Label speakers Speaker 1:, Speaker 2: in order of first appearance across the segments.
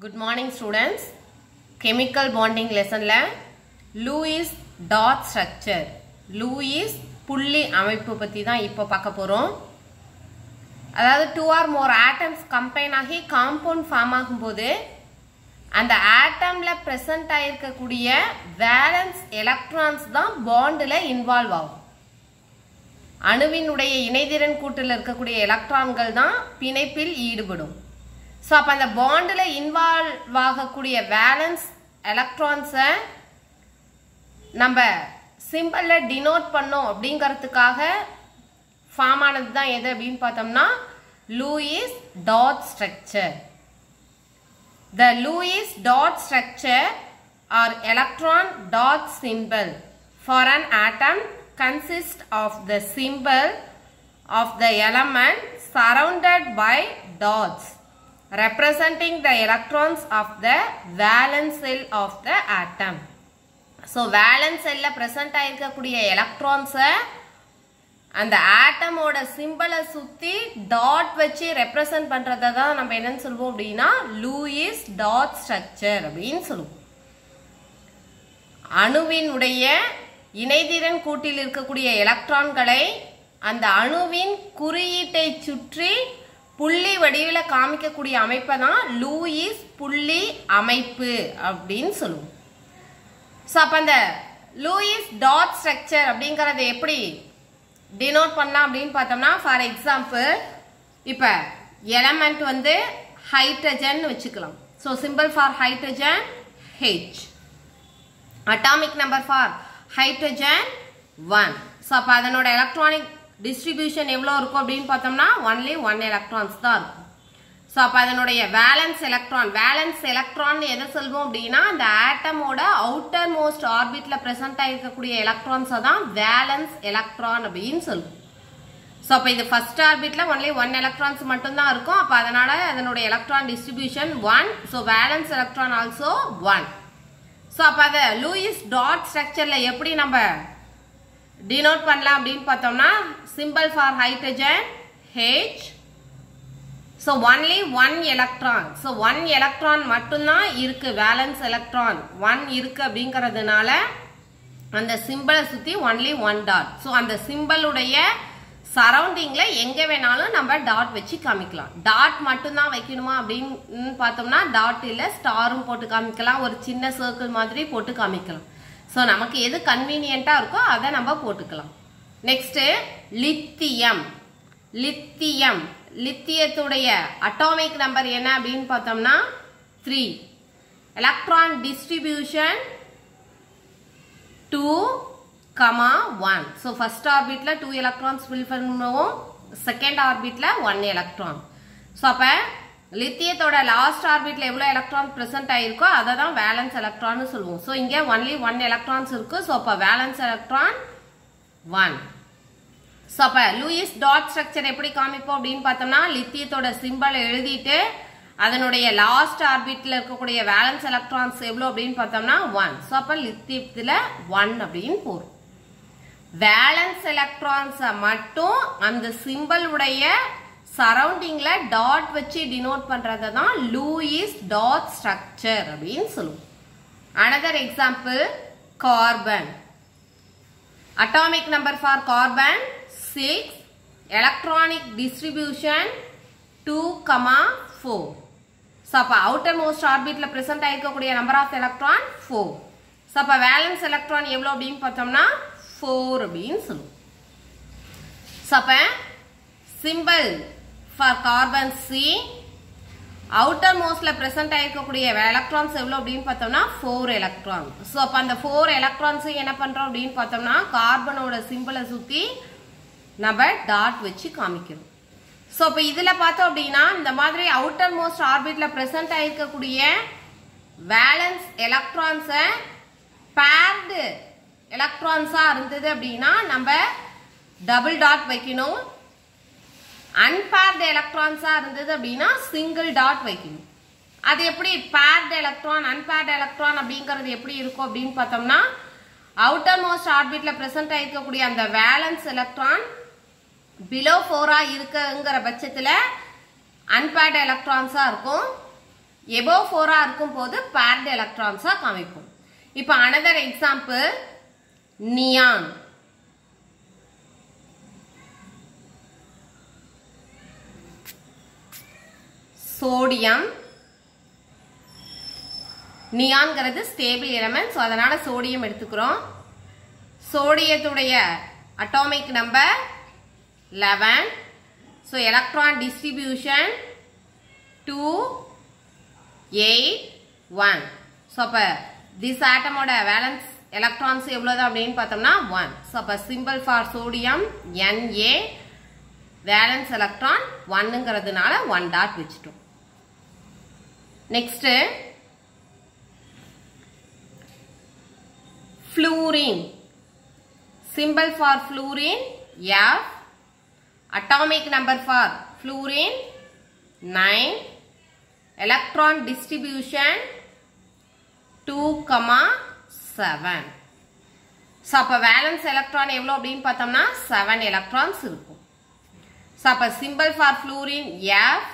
Speaker 1: Good morning students chemical bonding லெசன்ல Lewis dot structure Lewis புள்ளி அமைப்பு பத்தி தான் இப்போ பார்க்க போறோம் அதாவது two or more atoms combine ஆகி காம்பவுண்ட் ஃபார்ம் ஆகும்போது அந்த ஆட்டம்ல பிரசன்ட் ஆயிருக்கக்கூடிய வேலன்ஸ் எலக்ட்ரான்ஸ் தான் பாண்டில் இன்வால்வ் ஆகும் அணுவினுடைய இணைதிறன் கூட்டில் இருக்கக்கூடிய எலக்ட்ரான்கள் தான் பிணைப்பில் ஈடுபடும் ஸோ அப்போ அந்த பாண்டில் இன்வால்வ் ஆகக்கூடிய வேலன்ஸ் எலக்ட்ரான்ஸை நம்ம சிம்பிளில் டினோட் பண்ணோம் அப்படிங்கிறதுக்காக ஃபார்ம் ஆனது தான் எது அப்படின்னு பார்த்தோம்னா Lewis dot structure the Lewis dot structure are electron dot symbol for an atom consist of the symbol of the element surrounded by dots representing the electrons of the valence cell of the atom. So valence செல்ல present ஆயிருக்கக்கூடிய எலக்ட்ரான்ஸை அந்த ஆட்டமோட சிம்பிளை சுற்றி dot வச்சு represent பண்ணுறதை தான் நம்ம என்னன்னு சொல்லுவோம் அப்படின்னா லூயிஸ் டாட் ஸ்ட்ரக்சர் அப்படின்னு சொல்லுவோம் அணுவினுடைய இணைதிறன் கூட்டில் இருக்கக்கூடிய எலக்ட்ரான்களை அந்த அணுவின் குறியீட்டை சுற்றி புள்ளி வடிவில் காமிக்கக்கூடிய அமைப்பை தான் லூயிஸ் புள்ளி அமைப்பு அப்படின்னு சொல்லுவோம் ஸோ அப்போ அந்த லூயிஸ் டாட் ஸ்ட்ரக்சர் அப்படிங்கிறத எப்படி டினோட் பண்ணலாம் அப்படின்னு பார்த்தோம்னா ஃபார் எக்ஸாம்பிள் இப்போ எலமெண்ட் வந்து ஹைட்ரஜன் வச்சுக்கலாம் so symbol for hydrogen H atomic number for hydrogen one so அப்போ அதனோட எலக்ட்ரானிக் டிஸ்ட்ரிபியூஷன் எவ்வளோ இருக்கும் அப்படின்னு பார்த்தோம்னா ஒன்லி ஒன் எலக்ட்ரான்ஸ் தான் இருக்கும் ஸோ அப்போ அதனுடைய வேலன்ஸ் எலக்ட்ரான் வேலன்ஸ் எலக்ட்ரான் எதை சொல்வோம் அப்படின்னா அந்த ஆட்டமோட அவுட்டர் மோஸ்ட் ஆர்பிட்ல ப்ரெசென்ட் ஆகிருக்கக்கூடிய எலக்ட்ரான்ஸை தான் வேலன்ஸ் எலக்ட்ரான் அப்படின்னு சொல்லுவோம் ஸோ அப்போ இது ஃபர்ஸ்ட் ஆர்பிட்ல ஒன்லி ஒன் எலக்ட்ரான்ஸ் மட்டும்தான் இருக்கும் அப்போ அதனால அதனுடைய electron distribution one so valence electron also one so அப்போ அதை லூயிஸ் டாட் ஸ்ட்ரக்சரில் எப்படி நம்ம டினோட் பண்ணலாம் அப்படின்னு பார்த்தோம்னா symbol for hydrogen H so only one electron so one electron மட்டும்தான் இருக்கு வேலன்ஸ் எலக்ட்ரான் ஒன் இருக்கு அப்படிங்கிறதுனால அந்த சிம்பிளை சுற்றி ஒன்லி ஒன் டாட் ஸோ அந்த சிம்பிளுடைய சரௌண்டிங்ல எங்க வேணாலும் நம்ம டாட் வச்சு காமிக்கலாம் டாட் மட்டும்தான் வைக்கணுமா அப்படின்னு பார்த்தோம்னா டாட் இல்ல ஸ்டாரும் போட்டு காமிக்கலாம் ஒரு சின்ன சர்க்கிள் மாதிரி போட்டு காமிக்கலாம் ஸோ நமக்கு எது கன்வீனியண்டா இருக்கோ அதை நம்ம போட்டுக்கலாம் நெக்ஸ்ட் லித்தியம் லித்தியம் லித்தியத்துடைய அட்டாமிக் நம்பர் என்ன அப்படின்னு பார்த்தோம்னா three electron distribution two comma one so first ஆர்பிட்ல டூ எலக்ட்ரான்ஸ் ஃபில் பண்ணுவோம் செகண்ட் ஆர்பிட்ல ஒன் எலக்ட்ரான் ஸோ அப்போ லித்தியத்தோட லாஸ்ட் ஆர்பிட்ல எவ்வளோ எலக்ட்ரான் ப்ரெசென்ட் ஆயிருக்கோ அதை தான் வேலன்ஸ் எலக்ட்ரான்னு சொல்லுவோம் ஸோ இங்கே ஒன்லி ஒன் எலக்ட்ரான்ஸ் இருக்கு ஸோ அப்போ வேலன்ஸ் எலக்ட்ரான் ஒன் ஸோ அப்போ லூயிஸ் டாட் ஸ்ட்ரக்சர் எப்படி காமிப்போம் அப்படின்னு பார்த்தோம்னா லித்தியத்தோட சிம்பிளை எழுதிட்டு அதனுடைய லாஸ்ட் ஆர்பிட்ல இருக்கக்கூடிய வேலன்ஸ் எலக்ட்ரான்ஸ் எவ்வளோ அப்படின்னு பார்த்தோம்னா ஒன் ஸோ அப்போ லித்தியத்தில் ஒன் அப்படின்னு போகும் வேலன்ஸ் எலக்ட்ரான்ஸை மட்டும் அந்த சிம்பிள் உடைய சரௌண்டிங்ல டாட் வச்சு டினோட் பண்றத தான் லூயிஸ் டாட் ஸ்ட்ரக்சர் அப்படின்னு சொல்லுவோம் another example carbon atomic number for carbon six electronic distribution two comma four so அப்போ அவுட்டர் மோஸ்ட் ஆர்பிட்ல ப்ரெசென்ட் ஆயிருக்கக்கூடிய number of electron four so அப்போ வேலன்ஸ் எலக்ட்ரான் எவ்வளோ அப்படின்னு பார்த்தோம்னா ஃபோர் அப்படின்னு சொல்லுவோம் ஸோ அப்போ சிம்பிள் ஃபார் கார்பன் சி அவுட்டர் மோஸ்ட்ல ப்ரெசென்ட் ஆயிருக்கக்கூடிய எலக்ட்ரான்ஸ் எவ்வளோ அப்படின்னு பார்த்தோம்னா ஃபோர் எலக்ட்ரான் ஸோ அப்போ அந்த ஃபோர் எலக்ட்ரான்ஸ் என்ன பண்றோம் அப்படின்னு பார்த்தோம்னா கார்பனோட சிம்பிளை சுற்றி நம்ம டாட் வச்சு காமிக்கிறோம் ஸோ இப்போ இதில் பார்த்தோம் அப்படின்னா இந்த மாதிரி அவுட்டர் மோஸ்ட் ஆர்பிட்ல ப்ரெசென்ட் ஆயிருக்கக்கூடிய வேலன்ஸ் எலக்ட்ரான்ஸை பேர்டு எலக்ட்ரான்ஸா இருந்தது அப்படின்னா நம்ம டபுள் டாட் வைக்கணும் அன்பேர்டு எலக்ட்ரான்ஸா இருந்தது அப்படின்னா சிங்கிள் டாட் வைக்கணும் அது எப்படி பேர்டு எலக்ட்ரான் அன்பேர்டு எலக்ட்ரான் அப்படிங்கிறது எப்படி இருக்கும் அப்படின்னு பார்த்தோம்னா அவுட்டர் மோஸ்ட் ஆர்பிட்ல பிரசன்ட் ஆயிருக்கக்கூடிய அந்த வேலன்ஸ் எலக்ட்ரான் பிலோ ஃபோரா இருக்குங்கிற பட்சத்தில் அன்பேர்டு எலக்ட்ரான்ஸாக இருக்கும் எபோ ஃபோரா இருக்கும் போது பேர்டு எலக்ட்ரான்ஸா காமிப்போம் இப்போ அனதர் எக்ஸாம்பிள் நியான் சோடியம் நியான்ங்கிறது ஸ்டேபிள் எலமெண்ட் ஸோ அதனால சோடியம் எடுத்துக்கிறோம் சோடியத்துடைய atomic number eleven so electron distribution two eight one so அப்போ திஸ் ஆட்டமோட வேலன்ஸ் எலக்ட்ரான்ஸ் எவ்வளோதான் அப்படின்னு பார்த்தோம்னா ஒன் ஸோ அப்போ symbol for sodium NA valence electron ஒன்னுங்கிறதுனால ஒன் டாட் வச்சுட்டோம் next fluorine symbol for fluorine F atomic number for fluorine 9 electron distribution 2 comma 7 so அப்போ valence electron எவ்வளோ அப்படின்னு பார்த்தோம்னா செவன் எலக்ட்ரான்ஸ் இருக்கும் ஸோ அப்போ symbol for fluorine F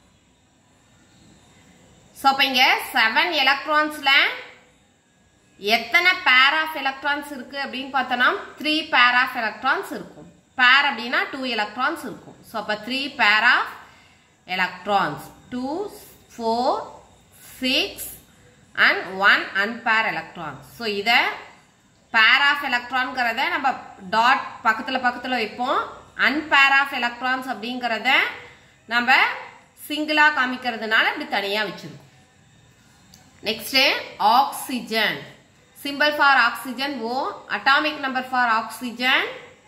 Speaker 1: so அப்போ இங்கே செவன் எலக்ட்ரான்ஸில் எத்தனை பேர் ஆஃப் எலக்ட்ரான்ஸ் இருக்கு அப்படின்னு பார்த்தோம்னா த்ரீ பேர் ஆஃப் எலக்ட்ரான்ஸ் இருக்கும் பேர் அப்படின்னா டூ எலக்ட்ரான்ஸ் இருக்கும் ஸோ அப்போ three pair of electrons two four six and one unpaired electrons so இதை பேர் ஆஃப் எலக்ட்ரான்ங்கிறத நம்ம டாட் பக்கத்தில் பக்கத்தில் வைப்போம் அன்பேர் ஆஃப் எலக்ட்ரான்ஸ் அப்படிங்கிறத நம்ம சிங்கிளாக காமிக்கிறதுனால இப்படி தனியாக வச்சிருக்கோம் next oxygen symbol for oxygen O atomic number for oxygen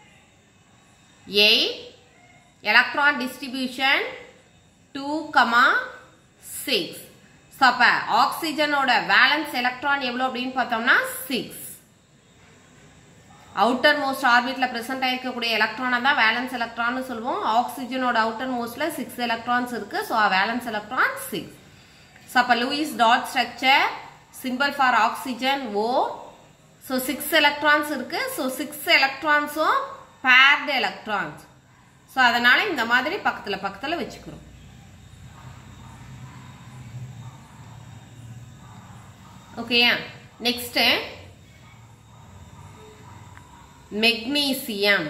Speaker 1: 8 electron distribution 2 comma 6 so அப்ப ஆக்சிஜனோட வேலன்ஸ் எலக்ட்ரான் எவ்வளவு அப்படின்னு பார்த்தோம்னா 6 அவுட்டர் மோஸ்ட் ஆர்பிட்ல பிரசன்ட் ஆயிருக்கக்கூடிய எலக்ட்ரானை தான் வேலன்ஸ் எலக்ட்ரான்னு சொல்லுவோம் ஆக்சிஜனோட அவுட்டர் மோஸ்ட்ல சிக்ஸ் எலக்ட்ரான்ஸ் இருக்கு so valence electron six so அப்போ Lewis dot structure symbol for oxygen O so 6 electrons இருக்கு so 6 electronsம் paired electrons so அதனால இந்த மாதிரி பக்கத்துல பக்கத்துல வச்சுக்கிறோம் ஓகேயா next magnesium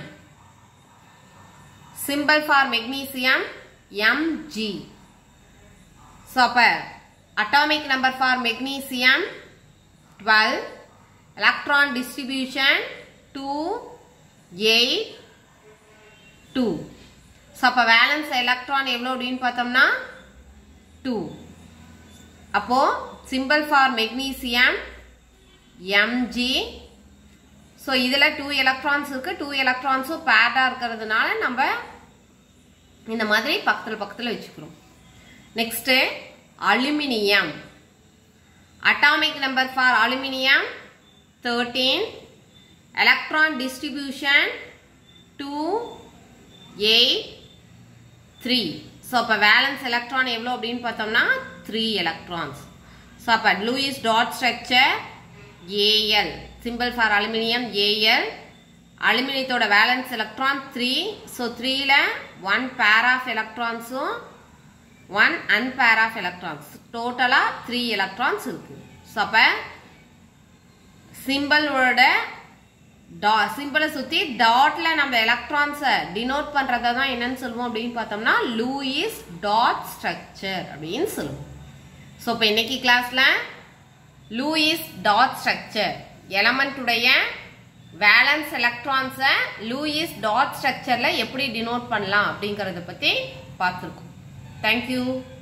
Speaker 1: symbol for magnesium Mg so அப்ப atomic number for magnesium 12 electron distribution 2 8 2 so அப்போ வேலன்ஸ் எலக்ட்ரான் எவ்வளோ அப்படின்னு பார்த்தோம்னா டூ அப்போ symbol for magnesium MG so இதில் டூ எலக்ட்ரான்ஸ் இருக்கு டூ எலக்ட்ரான்ஸும் பேர்டாக இருக்கிறதுனால நம்ம இந்த மாதிரி பக்கத்தில் பக்கத்தில் வச்சுக்கிறோம் next aluminium atomic number for aluminium 13 electron distribution 2 8 3 so அப்போ வேலன்ஸ் எலக்ட்ரான் எவ்வளோ அப்படின்னு பார்த்தோம்னா த்ரீ எலக்ட்ரான்ஸ் ஸோ அப்போ Lewis dot structure AL symbol for aluminium AL அலுமினியத்தோட வேலன்ஸ் எலக்ட்ரான் த்ரீ ஸோ த்ரீல ஒன் பேர் ஆஃப் எலக்ட்ரான்ஸும் ஒன் அன்பேர் ஆஃப் எலக்ட்ரான்ஸ் டோட்டலாக three electrons இருக்கு ஸோ அப்போ சிம்பிளோட டா சிம்பிளை சுற்றி டாட்ல நம்ம எலக்ட்ரான்ஸை டினோட் பண்ணுறத தான் என்னன்னு சொல்லுவோம் அப்படின்னு பார்த்தோம்னா லூயிஸ் டாட் ஸ்ட்ரக்சர் அப்படின்னு சொல்லுவோம் ஸோ இப்போ இன்னைக்கு கிளாஸில் லூயிஸ் டாட் ஸ்ட்ரக்சர் எலமெண்ட்டுடைய வேலன்ஸ் எலக்ட்ரான்ஸை லூயிஸ் டாட் ஸ்ட்ரக்சரில் எப்படி டினோட் பண்ணலாம் அப்படிங்கிறத பற்றி பார்த்துருக்கோம் Thank you.